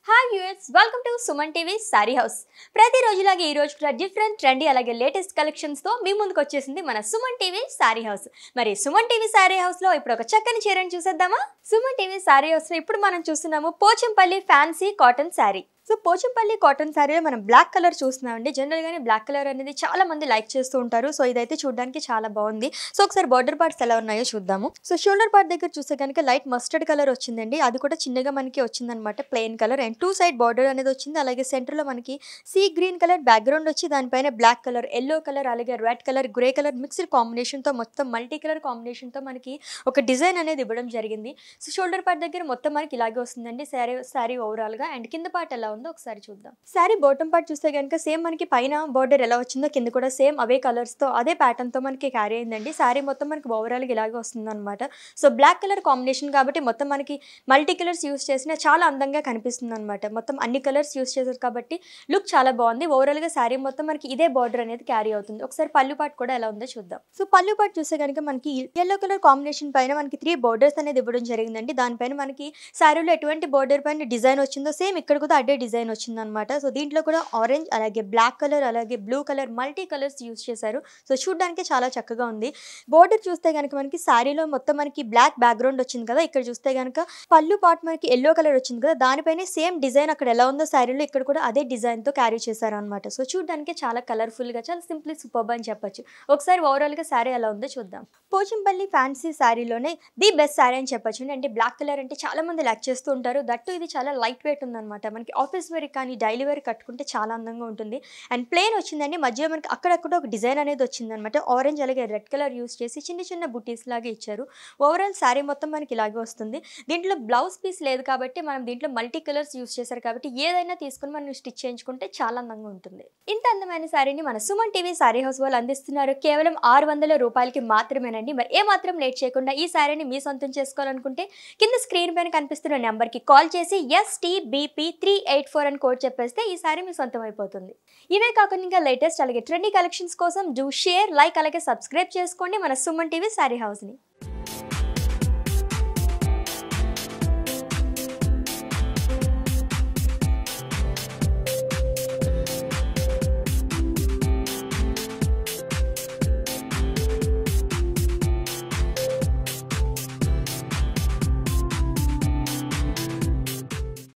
hi యూఎస్ welcome to Suman TV sari house ప్రతి రోజులాగే ఈ రోజు కూడా డిఫరెంట్ ట్రెండీ అలాగే లేటెస్ట్ కలెక్షన్స్ తో మీ ముందుకు వచ్చేసింది మన సుమన్ టీవీ సారీ హౌస్ మరి సుమన్ టీవీ సారీ హౌస్ లో ఇప్పుడు ఒక చక్కని చీరని చూసేద్దామా సుమన్ టీవీ సారీ హౌస్ లో ఇప్పుడు మనం చూస్తున్నాము Pochampally fancy cotton sari so Pochampally cotton శారీలో మనం బ్లాక్ కలర్ చూస్తున్నామండి జనరల్గానే బ్లాక్ కలర్ అనేది చాలా మంది లైక్ చేస్తూ ఉంటారు సో ఇదైతే చూడడానికి చాలా బాగుంది సో ఒకసారి బార్డర్ పార్ట్స్ ఎలా ఉన్నాయో చూద్దాము సో షోల్డర్ పార్ట్ దగ్గర చూస్తే కనుక లైట్ మస్టర్డ్ కలర్ వచ్చిందండి అది కూడా చిన్నగా మనకి వచ్చిందనమాట plain colour and two side border అనేది వచ్చింది అలాగే సెంటర్లో మనకి సీ గ్రీన్ కలర్ బ్యాక్గ్రౌండ్ వచ్చి దానిపైన బ్లాక్ కలర్ ఎల్లో కలర్ అలాగే red colour grey colour mixed కాంబినేషన్తో మొత్తం మల్టీ కలర్ కాంబినేషన్తో మనకి ఒక డిజైన్ అనేది ఇవ్వడం జరిగింది సో షోల్డర్ పార్ట్ దగ్గర మొత్తం మనకి ఇలాగే వస్తుందండి శారీ శారీ ఓవరాల్గా అండ్ కింద పార్ట్ ఎలా ఉందో ఒకసారి చూద్దాం శారీ బాటమ్ పార్ట్ చూస్తే కనుక సేమ్ మనకి పైన బార్డర్ ఎలా వచ్చిందో కింద కూడా సేమ్ అవే కలర్స్తో అదే ప్యాటర్న్తో మనకి క్యారీ అయిందండి శారీ మొత్తం మనకి ఓవరాల్గా ఇలాగే వస్తుంది అనమాట సో బ్లాక్ కలర్ కాంబినేషన్ కాబట్టి మొత్తం మనకి మల్టీ కలర్స్ యూస్ చేసిన చాలా అందంగా కనిపిస్తుంది అనమాట మొత్తం అన్ని కలర్స్ యూస్ చేశారు కాబట్టి లుక్ చాలా బాగుంది ఓవరాల్గా శారీ మొత్తం మనకి ఇదే బార్డర్ అనేది క్యారీ అవుతుంది ఒకసారి పళ్ళు పాటు కూడా ఎలా ఉందో చూద్దాం సో పళ్ళు పాటు చూస్తే కనుక మనకి ఎల్లో కలర్ కాంబినేషన్ పైన మనకి త్రీ బోర్డర్స్ అనేది ఇవ్వడం జరిగిందండి దానిపైన మనకి శారీలో ఎటువంటి బోర్డర్ పైన డిజైన్ వచ్చిందో సేమ్ ఇక్కడ కూడా అదే డిజైన్ వచ్చిందనమాట సో దీంట్లో కూడా ఆరెంజ్ అలాగే బ్లాక్ కలర్ అలాగే blue colour multi colours use చేశారు సో చూడడానికి చాలా చక్కగా ఉంది బోర్డర్ చూస్తే కనుక మనకి శారీలో మొత్తం మనకి బ్లాక్ బ్యాక్గ్రౌండ్ వచ్చింది కదా ఇక్కడ చూస్తే కనుక పళ్ళు పార్ట్ మనకి ఎల్లో కలర్ వచ్చింది కదా దానిపైన సేమ్ డిజైన్ అక్కడ ఎలా ఉందో శారీలో ఇక్కడ కూడా అదే డిజైన్తో క్యారీ చేశారు అనమాట సో చూడడానికి చాలా కలర్ఫుల్గా చాలా సింప్లీ సూపర్ అని చెప్పొచ్చు ఒకసారి ఓవరాల్గా శారీ ఎలా ఉందో చూద్దాం పోచంపల్లి ఫ్యాన్సీ శారీలోనే ది బెస్ట్ శారీ అని చెప్పొచ్చు అంటే బ్లాక్ కలర్ అంటే చాలా మంది లైక్ చేస్తూ ఉంటారు దట్టు ఇది చాలా లైట్ వెయిట్ ఉందన్నమాట మనకి ఆఫీస్ వేర్ కానీ డైలీ వేర్ కట్టుకుంటే చాలా అందంగా ఉంటుంది అండ్ ప్లేన్ వచ్చిందండి మధ్యలో మనకి అక్కడక్కడ ఒక డిజైన్ అనేది వచ్చిందనమాట ఆరెంజ్ అలాగే రెడ్ కలర్ యూస్ చేసి చిన్న చిన్న బుటీస్ లాగా ఇచ్చారు ఓవరాల్ శారీ మొత్తం మనకి ఇలాగే వస్తుంది దీంట్లో బ్లౌజ్ పీస్ లేదు కాబట్టి మనం దీంట్లో మల్టీ కలర్స్ యూస్ చేశారు కాబట్టి ఏదైనా తీసుకుని మనం స్టిచ్ చేయించుకుంటే చాలా అందంగా ఉంటుంది ఇంత అందమైన శారీని మన సుమన్ టీవీ శారీ హౌస్ వాళ్ళు అందిస్తున్నారు కేవలం ఆరు వందల రూపాయలకి మాత్రమేనండి మరి ఏ మాత్రం లేట్ చేయకుండా ఈ శారీని మీ సొంతం చేసుకోవాలనుకుంటే కింద స్క్రీన్ పైన కనిపిస్తున్న నెంబర్కి కాల్ చేసి ఎస్టీబీపీ త్రీ ఎయిట్ ఫోర్ అని కోడ్ చెప్పేస్తే ఈ శారీ మీ సొంతం అయిపోతుంది ఇవే కాకుండా ఇంకా లేటెస్ట్ అలాగే ట్రెండీ కలెక్షన్స్ కోసం డూ షేర్ లైక్ అలాగే సబ్స్క్రైబ్ చేసుకోండి మన సుమన్ టీవీ శారీ హౌస్ని